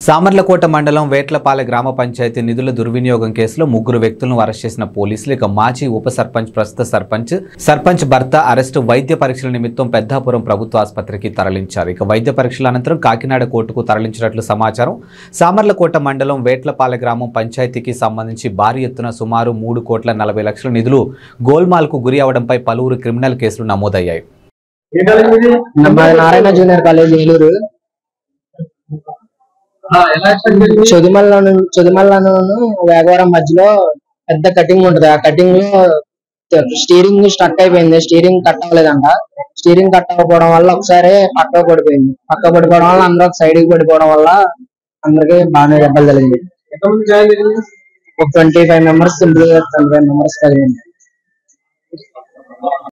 సామర్లకోట మండలం వేట్లపాలె గ్రామ పంచాయతీ నిధుల దుర్వినియోగం కేసులో ముగ్గురు వ్యక్తులను అరెస్ట్ చేసిన పోలీసులు ఇక మాజీ ఉప సర్పంచ్ ప్రస్తుత సర్పంచ్ సర్పంచ్ భర్త అరెస్టు వైద్య పరీక్షల నిమిత్తం పెద్దాపురం ప్రభుత్వ ఆసుపత్రికి తరలించారు ఇక వైద్య పరీక్షల అనంతరం కాకినాడ కోర్టుకు తరలించినట్లు సమాచారం సామర్లకోట మండలం వేట్లపాలె గ్రామం పంచాయతీకి సంబంధించి భారీ ఎత్తున సుమారు మూడు కోట్ల నలభై లక్షల నిధులు గోల్మాల్కు గురి అవడంపై పలువురు క్రిమినల్ కేసులు నమోదయ్యాయి మాది నారాయణ జూనియర్ కాలేజ్ ఏలూరు చొదిమల్ల నుంచి చొదిమల్లను వేగవరం మధ్యలో పెద్ద కటింగ్ ఉంటది ఆ కటింగ్ లో స్టీరింగ్ స్టక్ అయిపోయింది స్టీరింగ్ కట్ అవ్వలేదంట స్టీరింగ్ కట్ అవ్వకపోవడం వల్ల ఒకసారి పక్క పడిపోయింది పక్క పడిపోవడం వల్ల అందరూ ఒక సైడ్ కి పడిపోవడం వల్ల అందరికి బాగానే దెబ్బలు తగిలింది ఒక twenty five members twenty five members కలిగింది